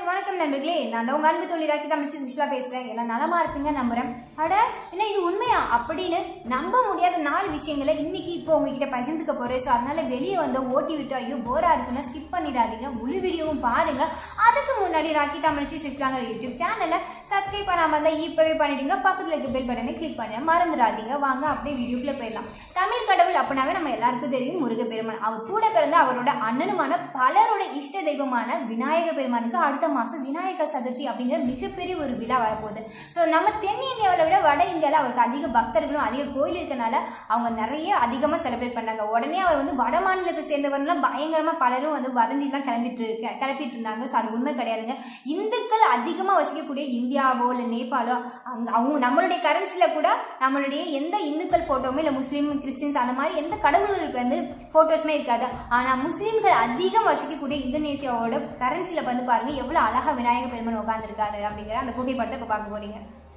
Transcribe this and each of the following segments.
அனைவருக்கும் வணக்கம் நண்பர்களே நான் தான் உங்க அன்பு தொழில் ராக்கி தமிழ்ச்சி சுஷ்லா பேசுறேன் எல்லாம் நலமா இருக்குங்க நம்புறேன் அட என்ன இது உண்மையா அப்படின்னு நம்ப முடியாத நாலு விஷயங்களை இன்னைக்கு இப்போ உங்ககிட்ட பகிர்ந்துக்க போறேன் ஸோ அதனால வெளியே வந்து ஓட்டி விட்டு ஐயோ போரா இருக்குன்னா ஸ்கிப் பண்ணிடாதீங்க முழு வீடியோவும் பாருங்க அதுக்கு முன்னாடி ராக்கி தமிழ்ச்சி சுஷ்லாங்கிற யூடியூப் சேனலை சப்ஸ்கிரைப் பண்ணாம இருந்தா இப்பவே பண்ணிடுங்க பக்கத்துல இருக்க பெல் பட்டனை கிளிக் பண்ண மறந்துடாதீங்க வாங்க அப்படியே வீடியோக்குள்ள போயிடலாம் தமிழ் கடவுள் அப்படின்னாவே நம்ம எல்லாருக்கும் தெரியும் முருகப்பெருமான் அவர் கூட பிறந்த அவரோட அண்ணனுமான பலரோட இஷ்ட தெய்வமான விநாயக பெருமானுக்கு அடுத்த மாசம் விநாயகர் சதுர்த்தி அப்படிங்கிற மிகப்பெரிய ஒரு விழா வரப்போகுது ஸோ நம்ம தென் இந்தியாவில் விட வட இந்தியாவில் அவருக்கு அதிக பக்தர்களும் அதிக கோயில் இருக்கனால அவங்க நிறைய அதிகமாக செலிப்ரேட் பண்ணாங்க உடனே அவர் வந்து வட மாநிலத்தை சேர்ந்தவர்கள்லாம் பயங்கரமாக பலரும் வந்து வதந்திலாம் கிளம்பிட்டு இருக்க கிளப்பிட்டு இருந்தாங்க ஸோ அது உண்மை கிடையாதுங்க இந்துக்கள் அதிகமாக வசிக்கக்கூடிய இந்தியாவோ இல்லை நேபாளோ அங்க அவங்க நம்மளுடைய கரன்சியில் கூட நம்மளுடைய எந்த இந்துக்கள் ஃபோட்டோவுமே இல்லை முஸ்லீம் கிறிஸ்டின்ஸ் அந்த மாதிரி எந்த கடவுள்களுக்கு வந்து ஃபோட்டோஸுமே இருக்காது ஆனால் முஸ்லீம்கள் அதிகம் வசிக்கக்கூடிய இந்தோனேசியாவோட கரன்சியில் வந்து பாருங்க எவ்வளோ அழகா விநாயகர் பெருமன் உட்காந்துருக்காரு அப்படிங்கிற அந்த புகைப்படத்தை இப்போ பார்க்க போறீங்க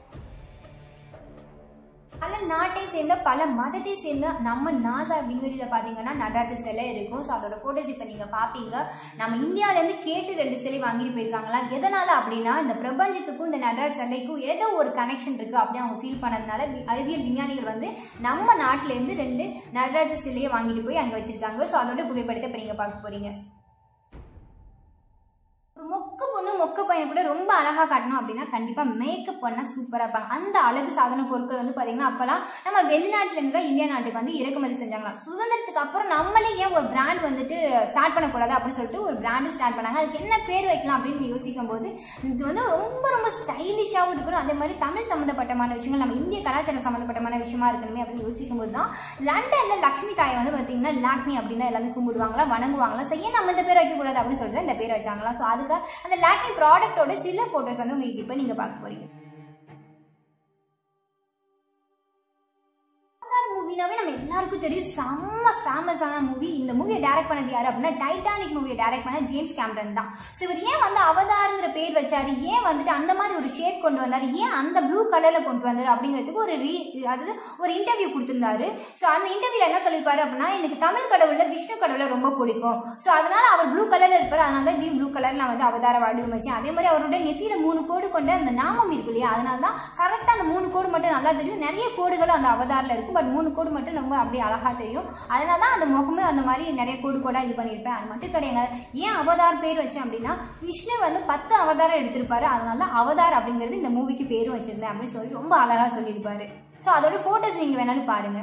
பல நாட்டை சேர்ந்த பல மதத்தை சேர்ந்த நம்ம நாசா விண்வெளியில் பார்த்தீங்கன்னா நடராஜர் சிலை இருக்கும் ஸோ அதோட ஃபோட்டோஸ் இப்போ நீங்கள் பார்ப்பீங்க நம்ம இந்தியாவிலேருந்து கேட்டு ரெண்டு சிலை வாங்கிட்டு போயிருக்காங்களா எதனால் அப்படின்னா இந்த பிரபஞ்சத்துக்கும் இந்த நடராஜ் சிலைக்கும் ஏதோ ஒரு கனெக்ஷன் இருக்குது அப்படின்னு அவங்க ஃபீல் பண்ணதுனால வி- அறிவியல் விஞ்ஞானிகள் வந்து நம்ம நாட்டிலேருந்து ரெண்டு நடராஜர் சிலையை வாங்கிட்டு போய் அங்கே வச்சிருக்காங்க ஸோ அதோட புகைப்படத்தை இப்போ நீங்கள் பார்க்க போறீங்க ஒரு மொக்க பொண்ணு மொக்க பையன் கூட ரொம்ப அழகா காட்டணும் அப்படின்னா கண்டிப்பா மேக்கப் பண்ணா சூப்பரா இருப்பாங்க அந்த அழகு சாதன பொருட்கள் வந்து பாத்தீங்கன்னா அப்பெல்லாம் நம்ம வெளிநாட்டுல இருந்து தான் இந்தியா நாட்டுக்கு வந்து இறக்குமதி செஞ்சாங்களாம் சுதந்திரத்துக்கு அப்புறம் நம்மளே ஏன் ஒரு பிராண்ட் வந்துட்டு ஸ்டார்ட் பண்ணக்கூடாது அப்படின்னு சொல்லிட்டு ஒரு பிராண்ட் ஸ்டார்ட் பண்ணாங்க அதுக்கு என்ன பேர் வைக்கலாம் அப்படின்னு யோசிக்கும் போது இது வந்து ரொம்ப ரொம்ப ஸ்டைலிஷாகவும் இருக்கணும் அதே மாதிரி தமிழ் சம்மந்தப்பட்டமான விஷயங்கள் நம்ம இந்திய கலாச்சாரம் சம்மந்தப்பட்டமான விஷயமா இருக்கணுமே அப்படின்னு யோசிக்கும் போது தான் லண்டன்ல லக்ஷ்மி தாயை வந்து பாத்தீங்கன்னா லாக்மி அப்படின்னு தான் எல்லாமே கும்பிடுவாங்களா வணங்குவாங்களா சரி ஏன் நம்ம இந்த பேர் வைக்கக்கூடாது அப்படின்னு சொல்லிட்டு இந்த பேர் வச்சாங்களா ஸோ அதுக்கு அந்த லாக்மி ப்ராடக்ட்டோட சில ஃபோட்டோஸ் வந்து உங்களுக்கு இப்போ நீங்கள் பார்க்க போறீங்க மூவினாவே நம்ம எல்லாருக்கும் தெரியும் செம்ம ஃபேமஸான மூவி இந்த மூவியை டைரக்ட் பண்ணது யாரு அப்படின்னா டைட்டானிக் மூவியை டைரக்ட் பண்ண ஜேம்ஸ் கேமரன் தான் ஸோ இவர் ஏன் வந்து அவதாருங்கிற பேர் வச்சாரு ஏன் வந்துட்டு அந்த மாதிரி ஒரு ஷேப் கொண்டு வந்தாரு ஏன் அந்த ப்ளூ கலர்ல கொண்டு வந்தாரு அப்படிங்கிறதுக்கு ஒரு ரீ அதாவது ஒரு இன்டர்வியூ கொடுத்திருந்தாரு ஸோ அந்த இன்டர்வியூல என்ன சொல்லியிருப்பாரு அப்படின்னா எனக்கு தமிழ் கடவுள்ல விஷ்ணு கடவுளை ரொம்ப பிடிக்கும் ஸோ அதனால அவர் ப்ளூ கலர்ல இருப்பாரு அதனால தான் ப்ளூ கலர் நான் வந்து அவதார வடிவமைச்சேன் அதே மாதிரி அவரோட நெத்தியில மூணு கோடு கொண்ட அந்த நாமம் இருக்கு இல்லையா அதனால தான் கரெக்டாக அந்த மூணு கோடு மட்டும் நல்லா தெரியும் நிறைய கோடுகள் அந்த அவதாரில் இருக்கும் பட் மூணு கோடு மட்டும் ரொம்ப அப்படியே அழகா தெரியும் அதனால தான் அந்த முகமே அந்த மாதிரி நிறைய கோடு கோடா இது பண்ணியிருப்பேன் அது மட்டும் கிடையாது ஏன் அவதார் பேர் வச்சேன் அப்படின்னா விஷ்ணு வந்து பத்து அவதாரம் எடுத்திருப்பாரு அதனால தான் அவதார் அப்படிங்கிறது இந்த மூவிக்கு பேரும் வச்சிருந்தேன் அப்படின்னு சொல்லி ரொம்ப அழகா சொல்லியிருப்பாரு ஸோ அதோட ஃபோட்டோஸ் நீங்க வேணாலும் பாருங்க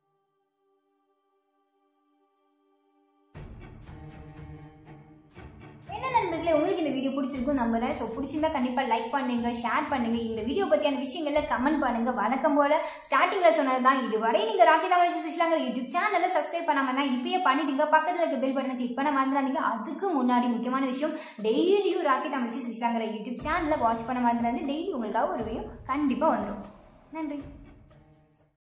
என்ன நண்பர்களே உங்களுக்கு இந்த வீடியோ பிடிச்சிருக்கும் நம்புறேன் ஸோ பிடிச்சிருந்தா கண்டிப்பா லைக் பண்ணுங்க ஷேர் பண்ணுங்க இந்த வீடியோ பத்தியான விஷயங்கள்ல கமெண்ட் பண்ணுங்க வணக்கம் போல ஸ்டார்டிங்ல சொன்னது தான் இதுவரை நீங்க ராக்கி தமிழ் சுஷ்லாங்கிற யூடியூப் சேனலை சப்ஸ்கிரைப் பண்ணாமன்னா இப்பயே பண்ணிடுங்க பக்கத்துல இருக்க பெல் பட்டனை கிளிக் பண்ண மறந்துடாதீங்க அதுக்கு முன்னாடி முக்கியமான விஷயம் டெய்லியும் ராக்கி தமிழ் சுஷ்லாங்கிற யூடியூப் சேனலை வாட்ச் பண்ண மறந்துடாது டெய்லி உங்களுக்காக ஒரு வீடியோ கண்டிப்பா வந்துடும் நன்றி